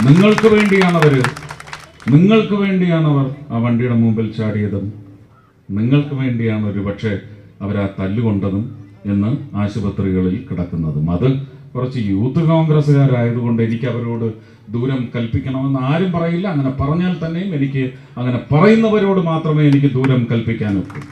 നിങ്ങൾക്ക് വേണ്ടിയാണ് അവര് നിങ്ങൾക്ക് വേണ്ടിയാണ് അവർ ആ വണ്ടിയുടെ മുമ്പിൽ ചാടിയതും നിങ്ങൾക്ക് വേണ്ടിയാണ് ഒരു പക്ഷേ അവർ ആ തല്ലുകൊണ്ടതും എന്ന് ആശുപത്രികളിൽ കിടക്കുന്നതും അത് കുറച്ച് യൂത്ത് കോൺഗ്രസ്സുകാരായതുകൊണ്ട് എനിക്ക് അവരോട് ദൂരം കൽപ്പിക്കണമെന്ന് ആരും പറയില്ല അങ്ങനെ പറഞ്ഞാൽ തന്നെയും എനിക്ക് അങ്ങനെ പറയുന്നവരോട് മാത്രമേ എനിക്ക് ദൂരം കൽപ്പിക്കാനൊക്കൂ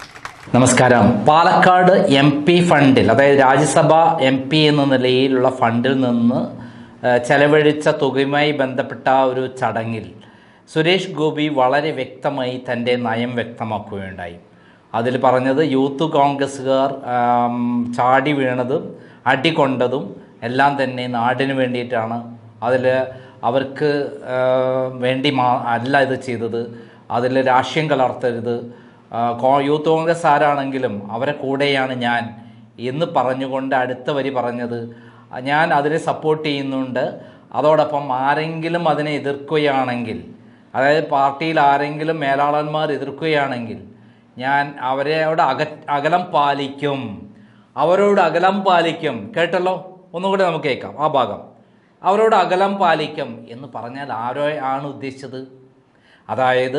നമസ്കാരം പാലക്കാട് എം പി ഫണ്ടിൽ അതായത് രാജ്യസഭ എം പി എന്ന നിലയിലുള്ള ഫണ്ടിൽ നിന്ന് ഏഹ്, ചെലവഴിച്ച തുകയുമായി ബന്ധപ്പെട്ട ഒരു ചടങ്ങിൽ സുരേഷ് ഗോപി വളരെ വ്യക്തമായി തൻ്റെ നയം വ്യക്തമാക്കുകയുണ്ടായി അതിൽ പറഞ്ഞത് യൂത്ത് കോൺഗ്രസ്സുകാർ ആം, ചാടി വീണതും അടികൊണ്ടതും എല്ലാം തന്നെ നാടിന് വേണ്ടിയിട്ടാണ് അതിൽ അവർക്ക് ആ, വേണ്ടി മാ അല്ല ഇത് ചെയ്തത് അതിൽ രാഷ്ട്രീയം കലർത്തരുത് ആ, കോ- യൂത്ത് കോൺഗ്രസ് ആരാണെങ്കിലും അവരെ കൂടെയാണ് ഞാൻ എന്ന് പറഞ്ഞുകൊണ്ട് അടുത്ത വരി പറഞ്ഞത് ആ, ഞാൻ അതിനെ സപ്പോർട്ട് ചെയ്യുന്നുണ്ട് അതോടൊപ്പം ആരെങ്കിലും അതിനെ എതിർക്കുകയാണെങ്കിൽ അതായത് പാർട്ടിയിൽ ആരെങ്കിലും മേലാളന്മാർ എതിർക്കുകയാണെങ്കിൽ ഞാൻ അവരോട് അക അകലം പാലിക്കും അവരോട് അകലം പാലിക്കും കേട്ടല്ലോ ഒന്നുകൂടി നമുക്ക് കേൾക്കാം ആ ഭാഗം അവരോട് അകലം പാലിക്കും എന്ന് പറഞ്ഞാൽ ആരോ ആണ് ഉദ്ദേശിച്ചത് അതായത്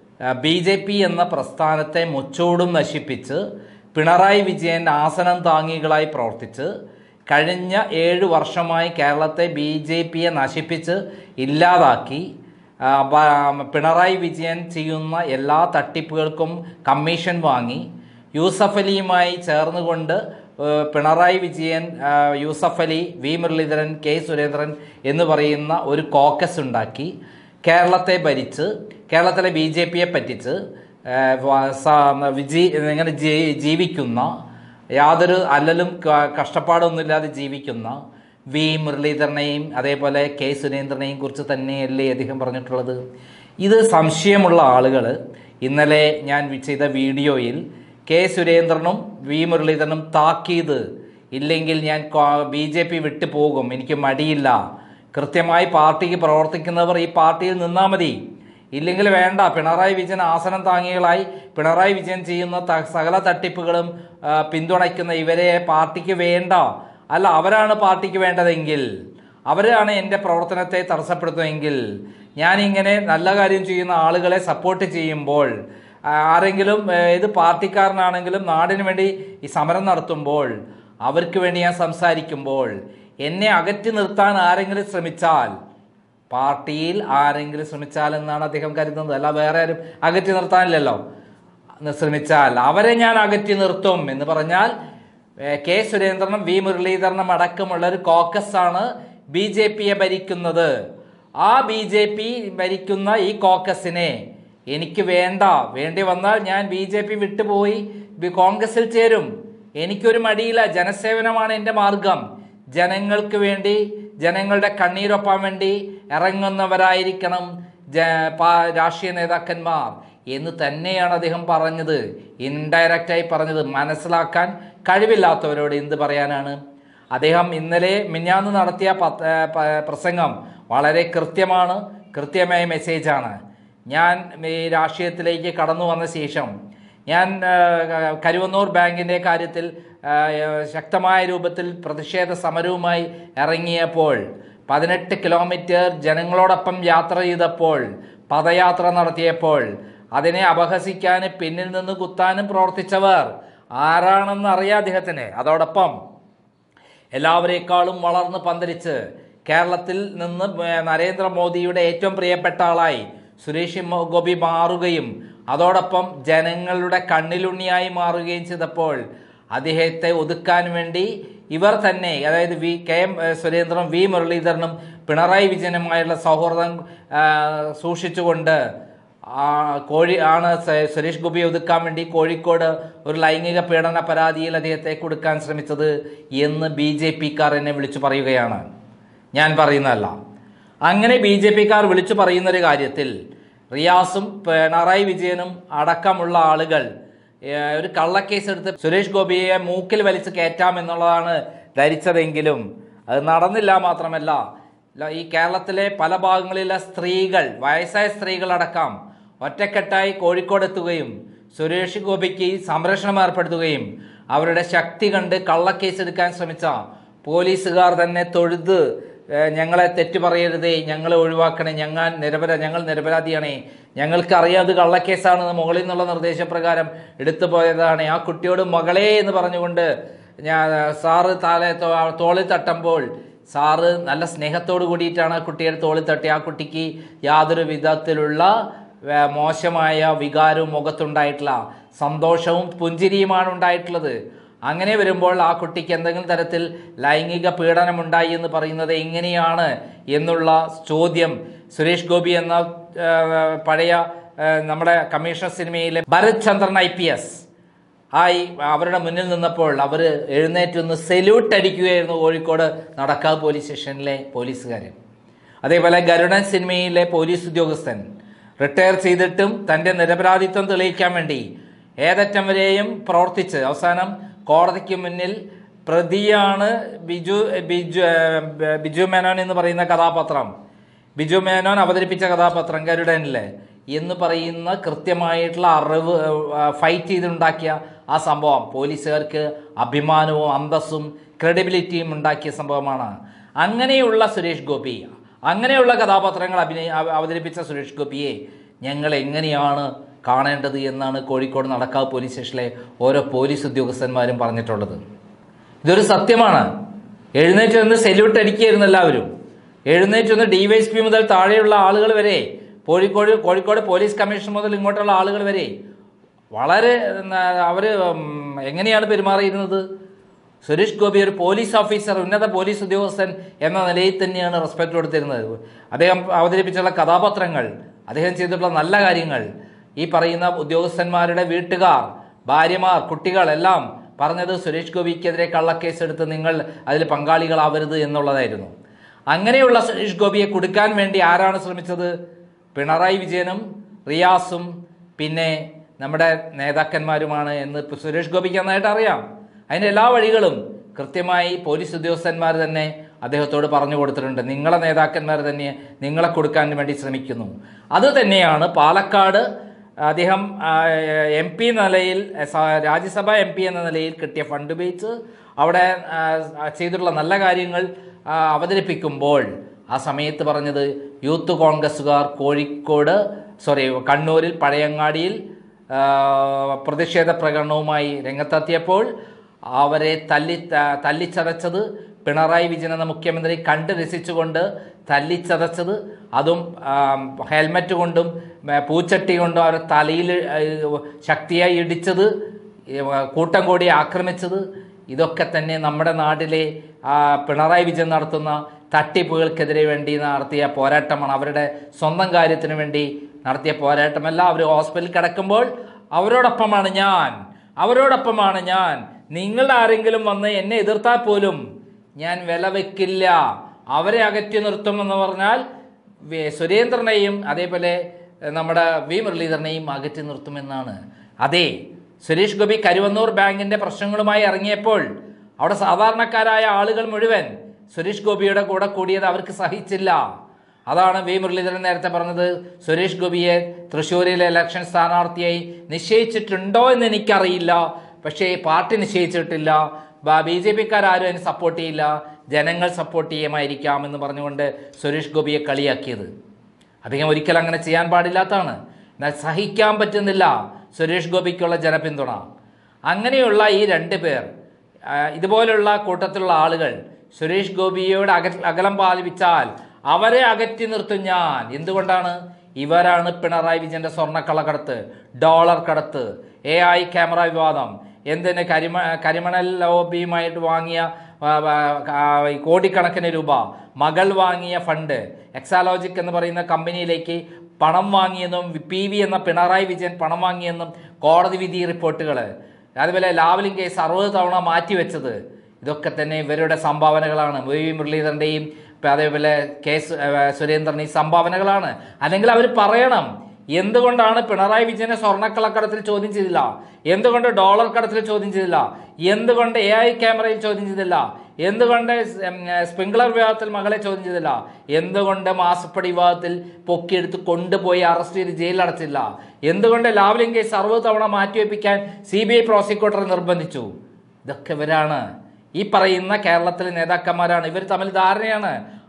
ബി ജെ പി എന്ന പ്രസ്ഥാനത്തെ മുച്ചോടും നശിപ്പിച്ച് പിണറായി വിജയൻ ആസനം താങ്ങികളായി പ്രവർത്തിച്ച് കഴിഞ്ഞ ഏഴ് വർഷമായി കേരളത്തെ ബി ജെ പിയെ നശിപ്പിച്ച് ഇല്ലാതാക്കി ആ, ബ- പിണറായി വിജയൻ ചെയ്യുന്ന എല്ലാ തട്ടിപ്പുകൾക്കും കമ്മീഷൻ വാങ്ങി യൂസഫ് അലിയുമായി ചേർന്നുകൊണ്ട് ഏഹ്, പിണറായി വിജയൻ ആ, യൂസഫ് അലി വി മുരളീധരൻ കെ സുരേന്ദ്രൻ എന്ന് പറയുന്ന ഒരു കോക്കസ് ഉണ്ടാക്കി കേരളത്തെ ഭരിച്ച് കേരളത്തിലെ ബി ജെ പിയെ പറ്റിച്ച് ഏഹ്, വ- സ- വിജി ഇങ്ങനെ ജീ- ജീവിക്കുന്ന യാതൊരു അല്ലലും ക- കഷ്ടപ്പാടൊന്നുമില്ലാതെ ജീവിക്കുന്ന വി മുരളീധരനെയും അതേപോലെ കെ സുരേന്ദ്രനെയും കുറിച്ച് തന്നെയല്ലേ അദ്ദേഹം പറഞ്ഞിട്ടുള്ളത് ഇത് സംശയമുള്ള ആളുകൾ ഇന്നലെ ഞാൻ വി- ചെയ്ത വീഡിയോയിൽ കെ സുരേന്ദ്രനും വി മുരളീധരനും താക്കീത് ഇല്ലെങ്കിൽ ഞാൻ ബി ജെ പി വിട്ടു പോകും എനിക്ക് മടിയില്ല കൃത്യമായി പാർട്ടിക്ക് പ്രവർത്തിക്കുന്നവർ ഈ പാർട്ടിയിൽ നിന്നാൽ മതി ഇല്ലെങ്കിൽ വേണ്ട പിണറായി വിജയൻ ആസനം താങ്ങികളായി പിണറായി വിജയൻ ചെയ്യുന്ന ത- സകല തട്ടിപ്പുകളും ആ, പിന്തുണയ്ക്കുന്ന ഇവരെ പാർട്ടിക്ക് വേണ്ട അല്ല അവരാണ് പാർട്ടിക്ക് വേണ്ടതെങ്കിൽ അവരാണ് എൻ്റെ പ്രവർത്തനത്തെ തടസ്സപ്പെടുത്തുമെങ്കിൽ ഞാനിങ്ങനെ നല്ല കാര്യം ചെയ്യുന്ന ആളുകളെ സപ്പോർട്ട് ചെയ്യുമ്പോൾ ആ, ആരെങ്കിലും ഏ, ഏത് പാർട്ടിക്കാരനാണെങ്കിലും നാടിന് വേണ്ടി ഈ സമരം നടത്തുമ്പോൾ അവർക്ക് വേണ്ടി ഞാൻ സംസാരിക്കുമ്പോൾ എന്നെ അകറ്റി നിർത്താൻ ആരെങ്കിലും ശ്രമിച്ചാൽ പാർട്ടിയിൽ ആരെങ്കിലും ശ്രമിച്ചാൽ എന്നാണ് അദ്ദേഹം കരുതുന്നത് അല്ല വേറെ ആരും അകറ്റി നിർത്താനില്ലല്ലോ ന്ന് ശ്രമിച്ചാൽ അവരെ ഞാൻ അകറ്റി നിർത്തും എന്ന് പറഞ്ഞാൽ ഏ, കെ സുരേന്ദ്രനും വി മുരളീധരനും അടക്കമുള്ള ഒരു കോക്കസ് ആണ് ബി ജെ പിയെ ഭരിക്കുന്നത് ആ ബി ജെ പി ഭരിക്കുന്ന ഈ കോക്കസിനെ എനിക്ക് വേണ്ട വേണ്ടി വന്നാൽ ഞാൻ ബി ജെ പി വിട്ടുപോയി ബി- കോൺഗ്രസിൽ ചേരും എനിക്കൊരു മടിയില്ല ജനസേവനമാണ് എൻ്റെ മാർഗം ജനങ്ങൾക്ക് വേണ്ടി ജനങ്ങളുടെ കണ്ണീരൊപ്പാൻ വേണ്ടി ഇറങ്ങുന്നവരായിരിക്കണം ജ പാ- രാഷ്ട്രീയ നേതാക്കന്മാർ എന്ന് തന്നെയാണ് അദ്ദേഹം പറഞ്ഞത് ഇൻഡയറക്റ്റായി പറഞ്ഞത് മനസ്സിലാക്കാൻ കഴിവില്ലാത്തവരോട് എന്ത് പറയാനാണ് അദ്ദേഹം ഇന്നലെ മിഞ്ഞാന്ന് നടത്തിയ പത്ത് ഏ, പ- പ്രസംഗം വളരെ കൃത്യമാണ് കൃത്യമായ മെസ്സേജാണ് ഞാൻ ഈ രാഷ്ട്രീയത്തിലേക്ക് കടന്നു വന്ന ശേഷം ഞാൻ ആ, കരുവന്നൂർ ബാങ്കിൻ്റെ കാര്യത്തിൽ ആ, ശക്തമായ രൂപത്തിൽ പ്രതിഷേധ സമരവുമായി ഇറങ്ങിയപ്പോൾ പതിനെട്ട് കിലോമീറ്റർ ജനങ്ങളോടൊപ്പം യാത്ര ചെയ്തപ്പോൾ പദയാത്ര നടത്തിയപ്പോൾ അതിനെ അപഹസിക്കാനും പിന്നിൽ നിന്ന് കുത്താനും പ്രവർത്തിച്ചവർ ആരാണെന്ന് അറിയാം അദ്ദേഹത്തിന് അതോടൊപ്പം എല്ലാവരേക്കാളും വളർന്ന് പന്തലിച്ച് കേരളത്തിൽ നിന്ന് ഏർ നരേന്ദ്രമോദിയുടെ ഏറ്റവും പ്രിയപ്പെട്ട ആളായി സുരേഷ് മോ- ഗോപി മാറുകയും അതോടൊപ്പം ജനങ്ങളുടെ കണ്ണിലുണ്ണിയായി മാറുകയും ചെയ്തപ്പോൾ അദ്ദേഹത്തെ ഒതുക്കാൻ വേണ്ടി ഇവർ തന്നെ അതായത് വി കെ എം ഏർ സുരേന്ദ്രനും വി മുരളീധരനും പിണറായി വിജയനുമായുള്ള സൗഹൃദം ആ, സൂക്ഷിച്ചുകൊണ്ട് ആ, കോഴി ആണ് സ- സുരേഷ് ഗോപിയെ ഒതുക്കാൻ വേണ്ടി കോഴിക്കോട് ഒരു ലൈംഗിക പീഡന പരാതിയിൽ അദ്ദേഹത്തെ കൊടുക്കാൻ ശ്രമിച്ചത് എന്ന് ബി ജെ പിക്കാർ എന്നെ വിളിച്ചു പറയുകയാണ് ഞാൻ പറയുന്നതല്ല അങ്ങനെ ബി ജെ പിക്കാർ വിളിച്ചു പറയുന്നൊരു കാര്യത്തിൽ റിയാസും പിണറായി വിജയനും അടക്കമുള്ള ആളുകൾ ഏഹ്, ഒരു കള്ളക്കേസ് എടുത്ത് സുരേഷ് ഗോപിയെ മൂക്കിൽ വലിച്ച് കയറ്റാം എന്നുള്ളതാണ് ധരിച്ചതെങ്കിലും അത് നടന്നില്ല മാത്രമല്ല ല- ഈ കേരളത്തിലെ പല ഭാഗങ്ങളിലെ സ്ത്രീകൾ വയസ്സായ സ്ത്രീകളടക്കം ഒറ്റക്കെട്ടായി കോഴിക്കോട് എത്തുകയും സുരേഷ് ഗോപിക്ക് സംരക്ഷണം ഏർപ്പെടുത്തുകയും അവരുടെ ശക്തി കണ്ട് കള്ളക്കേസ് എടുക്കാൻ ശ്രമിച്ച പോലീസുകാർ തന്നെ തൊഴുത് ഏഹ് ഞങ്ങളെ തെറ്റു പറയരുതേ ഞങ്ങളെ ഒഴിവാക്കണേ ഞങ്ങൾ നിരപരാ ഞങ്ങൾ നിരപരാധിയാണേ ഞങ്ങൾക്ക് അറിയാം അത് കള്ളക്കേസാണെന്ന് മുകളിൽ നിന്നുള്ള നിർദ്ദേശപ്രകാരം എടുത്തു പോയതാണ് ആ കുട്ടിയോട് മകളെ എന്ന് പറഞ്ഞുകൊണ്ട് ഞാൻ സാറ് താലെ തോ- തോളിൽ തട്ടുമ്പോൾ സാറ് നല്ല സ്നേഹത്തോട് കൂടിയിട്ടാണ് ആ കുട്ടിയുടെ തോളിൽ തട്ടി ആ കുട്ടിക്ക് യാതൊരു വിധത്തിലുള്ള ഏഹ്, മോശമായ വികാരവും മുഖത്തുണ്ടായിട്ടില്ല സന്തോഷവും പുഞ്ചിരിയുമാണ് ഉണ്ടായിട്ടുള്ളത് അങ്ങനെ വരുമ്പോൾ ആ കുട്ടിക്ക് എന്തെങ്കിലും തരത്തിൽ ലൈംഗിക പീഡനം ഉണ്ടായി എന്ന് പറയുന്നത് എങ്ങനെയാണ് എന്നുള്ള ചോദ്യം സുരേഷ് ഗോപി എന്ന ഏഹ്, പഴയ ഏഹ്, നമ്മുടെ കമ്മീഷണർ സിനിമയിലെ Bharath Chandran I P S ആയി അവരുടെ മുന്നിൽ നിന്നപ്പോൾ അവർ എഴുന്നേറ്റ് നിന്ന് സെല്യൂട്ട് അടിക്കുകയായിരുന്നു കോഴിക്കോട് നടക്കാവ് പോലീസ് സ്റ്റേഷനിലെ പോലീസുകാർ അതേപോലെ ഗരുഡൻ സിനിമയിലെ പോലീസ് ഉദ്യോഗസ്ഥൻ റിട്ടയർ ചെയ്തിട്ടും തൻ്റെ നിരപരാധിത്വം തെളിയിക്കാൻ വേണ്ടി ഏതറ്റം വരെയും പ്രവർത്തിച്ച് അവസാനം കോടതിക്ക് മുന്നിൽ പ്രതിയാണ് ബിജു ബിജു ഏഹ്, ബിജു മേനോൻ എന്ന് പറയുന്ന കഥാപാത്രം ബിജു മേനോൻ അവതരിപ്പിച്ച കഥാപാത്രം ഗരുഡനിലെ എന്ന് പറയുന്ന കൃത്യമായിട്ടുള്ള അറിവ് ഫൈറ്റ് ചെയ്തുണ്ടാക്കിയ ആ സംഭവം പോലീസുകാർക്ക് അഭിമാനവും അന്തസ്സും ക്രെഡിബിലിറ്റിയും ഉണ്ടാക്കിയ സംഭവമാണ് അങ്ങനെയുള്ള സുരേഷ് ഗോപി അങ്ങനെയുള്ള കഥാപാത്രങ്ങൾ അഭിനയ അവ- അവതരിപ്പിച്ച സുരേഷ് ഗോപിയെ ഞങ്ങൾ എങ്ങനെയാണ് കാണേണ്ടത് എന്നാണ് കോഴിക്കോട് നടക്കാവ് പോലീസ് സ്റ്റേഷനിലെ ഓരോ പോലീസ് ഉദ്യോഗസ്ഥന്മാരും പറഞ്ഞിട്ടുള്ളത് ഇതൊരു സത്യമാണ് എഴുന്നേറ്റ് നിന്ന് സെല്യൂട്ട് അടിക്കുകയായിരുന്നു എല്ലാവരും എഴുന്നേറ്റ് നിന്ന് ഡിവൈഎസ്പി മുതൽ താഴെയുള്ള ആളുകൾ വരെ കോഴിക്കോട് കോഴിക്കോട് പോലീസ് കമ്മീഷൻ മുതൽ ഇങ്ങോട്ടുള്ള ആളുകൾ വരെ വളരെ അവർ എങ്ങനെയാണ് പെരുമാറിയിരുന്നത് സുരേഷ് ഗോപി ഒരു പോലീസ് ഓഫീസർ ഉന്നത പോലീസ് ഉദ്യോഗസ്ഥൻ എന്ന നിലയിൽ തന്നെയാണ് റെസ്പെക്ട് കൊടുത്തിരുന്നത് അദ്ദേഹം അവതരിപ്പിച്ചുള്ള കഥാപാത്രങ്ങൾ അദ്ദേഹം ചെയ്തിട്ടുള്ള നല്ല കാര്യങ്ങൾ ഈ പറയുന്ന ഉദ്യോഗസ്ഥന്മാരുടെ വീട്ടുകാർ ഭാര്യമാർ കുട്ടികൾ എല്ലാം പറഞ്ഞത് സുരേഷ് ഗോപിക്കെതിരെ കള്ളക്കേസ് എടുത്ത് നിങ്ങൾ അതിൽ പങ്കാളികളാവരുത് എന്നുള്ളതായിരുന്നു അങ്ങനെയുള്ള സുരേഷ് ഗോപിയെ കൊടുക്കാൻ വേണ്ടി ആരാണ് ശ്രമിച്ചത് പിണറായി വിജയനും റിയാസും പിന്നെ നമ്മുടെ നേതാക്കന്മാരുമാണ് എന്ന് ഇപ്പൊ സുരേഷ് ഗോപിക്ക് നന്നായിട്ട് അറിയാം അതിൻ്റെ എല്ലാ വഴികളും കൃത്യമായി പോലീസ് ഉദ്യോഗസ്ഥന്മാർ തന്നെ അദ്ദേഹത്തോട് പറഞ്ഞു കൊടുത്തിട്ടുണ്ട് നിങ്ങളെ നേതാക്കന്മാർ തന്നെ നിങ്ങളെ കൊടുക്കാൻ വേണ്ടി ശ്രമിക്കുന്നു അത് തന്നെയാണ് പാലക്കാട് അദ്ദേഹം എം പി നിലയിൽ സ- രാജ്യസഭ എം പി എന്ന നിലയിൽ കിട്ടിയ ഫണ്ട് ഉപയോഗിച്ച് അവിടെ ആ, ചെയ്തിട്ടുള്ള നല്ല കാര്യങ്ങൾ ആ, അവതരിപ്പിക്കുമ്പോൾ ആ സമയത്ത് പറഞ്ഞത് യൂത്ത് കോൺഗ്രസ്സുകാർ കോഴിക്കോട് സോറി കണ്ണൂരിൽ പഴയങ്ങാടിയിൽ ആ, പ്രതിഷേധ പ്രകടനവുമായി രംഗത്തെത്തിയപ്പോൾ അവരെ തല്ലി ത- തല്ലിച്ചതച്ചത് പിണറായി വിജയൻ എന്ന മുഖ്യമന്ത്രി കണ്ട് രസിച്ചുകൊണ്ട് തല്ലിച്ചതച്ചത് അതും ആം, ഹെൽമറ്റ് കൊണ്ടും ആ, പൂച്ചട്ടി കൊണ്ടും അവരെ തലയിൽ ആ, ശക്തിയായി ഇടിച്ചത് ഈ, ആ, കൂട്ടം കൂടി ആക്രമിച്ചത് ഇതൊക്കെ തന്നെ നമ്മുടെ നാട്ടിലെ ആ, പിണറായി വിജയൻ നടത്തുന്ന തട്ടിപ്പുകൾക്കെതിരെ വേണ്ടി നടത്തിയ പോരാട്ടമാണ് അവരുടെ സ്വന്തം കാര്യത്തിന് വേണ്ടി നടത്തിയ പോരാട്ടമല്ല അവർ ഹോസ്പിറ്റലിൽ കിടക്കുമ്പോൾ അവരോടൊപ്പമാണ് ഞാൻ അവരോടൊപ്പമാണ് ഞാൻ നിങ്ങൾ ആരെങ്കിലും വന്ന് എന്നെ എതിർത്താൽ പോലും ഞാൻ വില വെക്കില്ല അവരെ അകറ്റി നിർത്തുമെന്ന് പറഞ്ഞാൽ വി- സുരേന്ദ്രനെയും അതേപോലെ എഹ്, നമ്മുടെ വി മുരളീധരനെയും അകറ്റി നിർത്തുമെന്നാണ് അതെ സുരേഷ് ഗോപി കരുവന്നൂർ ബാങ്കിന്റെ പ്രശ്നങ്ങളുമായി ഇറങ്ങിയപ്പോൾ അവിടെ സാധാരണക്കാരായ ആളുകൾ മുഴുവൻ സുരേഷ് ഗോപിയുടെ കൂടെ കൂടിയത് അവർക്ക് സഹിച്ചില്ല അതാണ് വി മുരളീധരൻ നേരത്തെ പറഞ്ഞത് സുരേഷ് ഗോപിയെ തൃശ്ശൂരിലെ ഇലക്ഷൻ സ്ഥാനാർത്ഥിയായി നിശ്ചയിച്ചിട്ടുണ്ടോ എന്ന് എനിക്കറിയില്ല പക്ഷേ പാർട്ടി നിശ്ചയിച്ചിട്ടില്ല ബി ജെ പിക്കാരും അതിന് സപ്പോർട്ട് ചെയ്യില്ല ജനങ്ങൾ സപ്പോർട്ട് ചെയ്യുമായിരിക്കാം എന്ന് പറഞ്ഞുകൊണ്ട് സുരേഷ് ഗോപിയെ കളിയാക്കിയത് അദ്ദേഹം ഒരിക്കലും അങ്ങനെ ചെയ്യാൻ പാടില്ലാത്തതാണ് എന്നാൽ സഹിക്കാൻ പറ്റുന്നില്ല സുരേഷ് ഗോപിക്കുള്ള ജനപിന്തുണ അങ്ങനെയുള്ള ഈ രണ്ട് പേർ ആ, ഇതുപോലുള്ള കൂട്ടത്തിലുള്ള ആളുകൾ സുരേഷ് ഗോപിയോട് അക അകലം പാലിപ്പിച്ചാൽ അവരെ അകറ്റി നിർത്തും ഞാൻ എന്തുകൊണ്ടാണ് ഇവരാണ് പിണറായി വിജയന്റെ സ്വർണ്ണക്കള്ളക്കടത്ത് ഡോളർ കടത്ത് എ ഐ ക്യാമറ വിവാദം എന്തിന് കരിമ കരിമണൽ ലോബിയുമായിട്ട് വാങ്ങിയ ആ, ആ, ഈ കോടിക്കണക്കിന് രൂപ മകൾ വാങ്ങിയ ഫണ്ട് എക്സാലോജിക് എന്ന് പറയുന്ന കമ്പനിയിലേക്ക് പണം വാങ്ങിയെന്നും പി വി എന്ന പിണറായി വിജയൻ പണം വാങ്ങിയെന്നും കോടതി വിധി റിപ്പോർട്ടുകൾ അതുപോലെ ലാവലിംഗ് കേസ് അറുപത് തവണ മാറ്റിവെച്ചത് ഇതൊക്കെ തന്നെ ഇവരുടെ സംഭാവനകളാണ് വി വി മുരളീധരൻ്റെയും അതേപോലെ കെ സു- ഏ, സുരേന്ദ്രൻ്റെയും സംഭാവനകളാണ് അല്ലെങ്കിൽ അവർ പറയണം എന്തുകൊണ്ടാണ് പിണറായി വിജയനെ സ്വർണ്ണക്കള്ളക്കടത്തിൽ ചോദ്യം ചെയ്തില്ല എന്തുകൊണ്ട് ഡോളർ കടത്തിൽ ചോദ്യം ചെയ്തില്ല എന്തുകൊണ്ട് എ ഐ ക്യാമറയിൽ ചോദ്യം ചെയ്തില്ല എന്തുകൊണ്ട് സ്- ഉം, സ്പ്രിംഗ്ലർ വിഭാഗത്തിൽ മകളെ ചോദ്യം ചെയ്തില്ല എന്തുകൊണ്ട് മാസപ്പടി വിഭാഗത്തിൽ പൊക്കിയെടുത്ത് കൊണ്ടുപോയി അറസ്റ്റ് ചെയ്ത് ജയിലിൽ അടച്ചില്ല എന്തുകൊണ്ട് ലാവ്ലിംഗ് കേസ് അറുപത് തവണ മാറ്റിവെപ്പിക്കാൻ സി ബി ഐ പ്രോസിക്യൂട്ടർ നിർബന്ധിച്ചു ഇതൊക്കെ ഇവരാണ് ഈ പറയുന്ന കേരളത്തിലെ നേതാക്കന്മാരാണ് ഇവർ തമ്മിൽ ധാരണയാണ്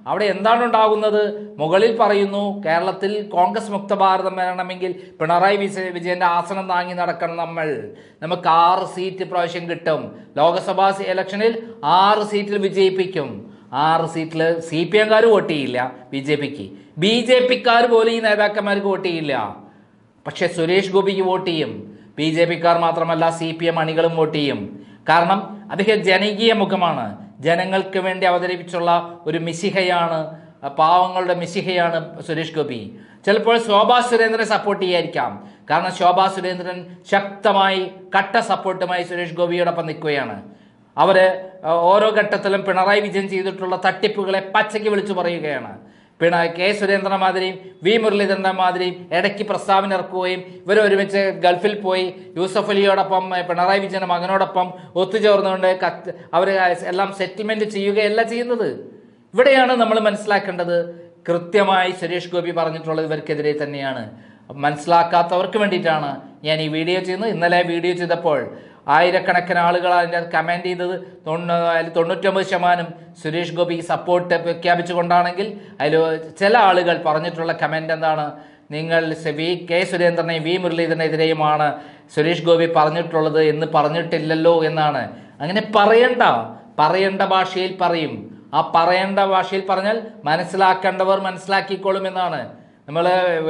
അവിടെ എന്താണ് ഉണ്ടാകുന്നത് മുകളിൽ പറയുന്നു കേരളത്തിൽ കോൺഗ്രസ് മുക്ത ഭാരതം വരണമെങ്കിൽ പിണറായി വിജയ വിജയന്റെ ആസനം താങ്ങി നടക്കണം നമ്മൾ നമുക്ക് ആറ് സീറ്റ് പ്രാവശ്യം കിട്ടും ലോക്സഭാ ഇലക്ഷനിൽ ആറ് സീറ്റിൽ വിജയിപ്പിക്കും ആറ് സീറ്റിൽ സി പി എംകാർ വോട്ട് ചെയ്യില്ല ബി ജെ പിക്ക് ബി ജെ പിക്കാർ പോലും ഈ നേതാക്കന്മാർക്ക് വോട്ട് ചെയ്യില്ല പക്ഷേ സുരേഷ് ഗോപിക്ക് വോട്ട് ചെയ്യും ബി ജെ പിക്കാർ മാത്രമല്ല സി പി എം അണികളും വോട്ട് ചെയ്യും കാരണം അദ്ദേഹം ജനകീയ മുഖമാണ് ജനങ്ങൾക്ക് വേണ്ടി അവതരിപ്പിച്ചുള്ള ഒരു മിശിഹയാണ് പാവങ്ങളുടെ മിശിഹയാണ് സുരേഷ് ഗോപി ചിലപ്പോൾ ശോഭാ സുരേന്ദ്രനെ സപ്പോർട്ട് ചെയ്യായിരിക്കാം കാരണം ശോഭാ സുരേന്ദ്രൻ ശക്തമായി കട്ട സപ്പോർട്ടുമായി സുരേഷ് ഗോപിയോടൊപ്പം നിൽക്കുകയാണ് അവര് ഓരോ ഘട്ടത്തിലും പിണറായി വിജയൻ ചെയ്തിട്ടുള്ള തട്ടിപ്പുകളെ പച്ചയ്ക്ക് വിളിച്ചു പറയുകയാണ് പിണ കെ സുരേന്ദ്രൻ മാതിരിയും വി മുരളീധരൻ്റെ മാതിരിയും ഇടയ്ക്ക് പ്രസ്താവന ഇറക്കുകയും ഇവർ ഒരുമിച്ച് ഗൾഫിൽ പോയി യൂസഫ് അലിയോടൊപ്പം ഏ, പിണറായി വിജയൻ്റെ മകനോടൊപ്പം ഒത്തുചേർന്നുകൊണ്ട് കത്ത് അവർ എല്ലാം സെറ്റിൽമെന്റ് ചെയ്യുകയല്ല ചെയ്യുന്നത് ഇവിടെയാണ് നമ്മൾ മനസ്സിലാക്കേണ്ടത് കൃത്യമായി സുരേഷ് ഗോപി പറഞ്ഞിട്ടുള്ളത് ഇവർക്കെതിരെ തന്നെയാണ് മനസ്സിലാക്കാത്തവർക്ക് വേണ്ടിയിട്ടാണ് ഞാൻ ഈ വീഡിയോ ചെയ്യുന്നത് ഇന്നലെ വീഡിയോ ചെയ്തപ്പോൾ ആയിരക്കണക്കിന് ആളുകൾ അതിൻ്റെ കമൻറ്റ് ചെയ്തത് തൊണ്ണൂ അതിൽ തൊണ്ണൂറ്റൊമ്പത് ശതമാനം സുരേഷ് ഗോപി സപ്പോർട്ട് പ്രഖ്യാപിച്ചുകൊണ്ടാണെങ്കിൽ അതിൽ ചില ആളുകൾ പറഞ്ഞിട്ടുള്ള കമൻറ്റ് എന്താണ് നിങ്ങൾ സെ- വി കെ സുരേന്ദ്രനെ വി മുരളീധരനെതിരെയുമാണ് സുരേഷ് ഗോപി പറഞ്ഞിട്ടുള്ളത് എന്ന് പറഞ്ഞിട്ടില്ലല്ലോ എന്നാണ് അങ്ങനെ പറയണ്ട പറയേണ്ട ഭാഷയിൽ പറയും ആ പറയേണ്ട ഭാഷയിൽ പറഞ്ഞാൽ മനസ്സിലാക്കേണ്ടവർ മനസ്സിലാക്കിക്കോളും എന്നാണ് നമ്മൾ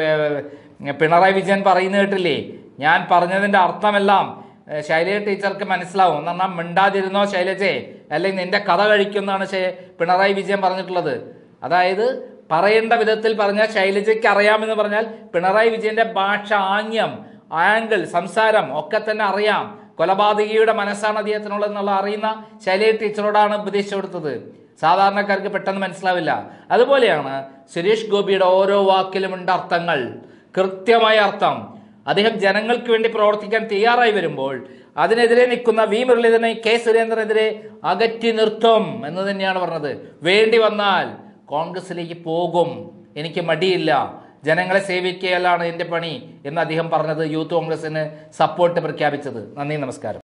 പിണറായി വിജയൻ പറയുന്ന കേട്ടില്ലേ ഞാൻ പറഞ്ഞതിൻ്റെ അർത്ഥമെല്ലാം ഏ, ശൈലജ ടീച്ചർക്ക് മനസ്സിലാവും എന്ന് പറഞ്ഞാൽ മിണ്ടാതിരുന്നോ ശൈലജയെ അല്ലെങ്കിൽ നിന്റെ കഥ കഴിക്കുമെന്നാണ് ശൈ- പിണറായി വിജയൻ പറഞ്ഞിട്ടുള്ളത് അതായത് പറയേണ്ട വിധത്തിൽ പറഞ്ഞാൽ ശൈലജയ്ക്ക് അറിയാമെന്ന് പറഞ്ഞാൽ പിണറായി വിജയന്റെ ഭാഷ ആംഗ്യം ആംഗിൾ സംസാരം ഒക്കെ തന്നെ അറിയാം കൊലപാതകിയുടെ മനസ്സാണ് അദ്ദേഹത്തിനുള്ളതെന്നുള്ള അറിയുന്ന ശൈലജ ടീച്ചറോടാണ് ഉപദേശിച്ചു കൊടുത്തത് സാധാരണക്കാർക്ക് പെട്ടെന്ന് മനസ്സിലാവില്ല അതുപോലെയാണ് സുരേഷ് ഗോപിയുടെ ഓരോ വാക്കിലും ഉണ്ട് അർത്ഥങ്ങൾ കൃത്യമായ അർത്ഥം അദ്ദേഹം ജനങ്ങൾക്ക് വേണ്ടി പ്രവർത്തിക്കാൻ തയ്യാറായി വരുമ്പോൾ അതിനെതിരെ നിൽക്കുന്ന വി മുരളീധരനെ കെ സുരേന്ദ്രനെതിരെ അകറ്റി നിർത്തും എന്ന് തന്നെയാണ് പറഞ്ഞത് വേണ്ടി വന്നാൽ കോൺഗ്രസിലേക്ക് പോകും എനിക്ക് മടിയില്ല ജനങ്ങളെ സേവിക്കുകയല്ലാണ് എൻ്റെ പണി എന്ന് അദ്ദേഹം പറഞ്ഞത് യൂത്ത് കോൺഗ്രസിന് സപ്പോർട്ട് പ്രഖ്യാപിച്ചത് നന്ദി നമസ്കാരം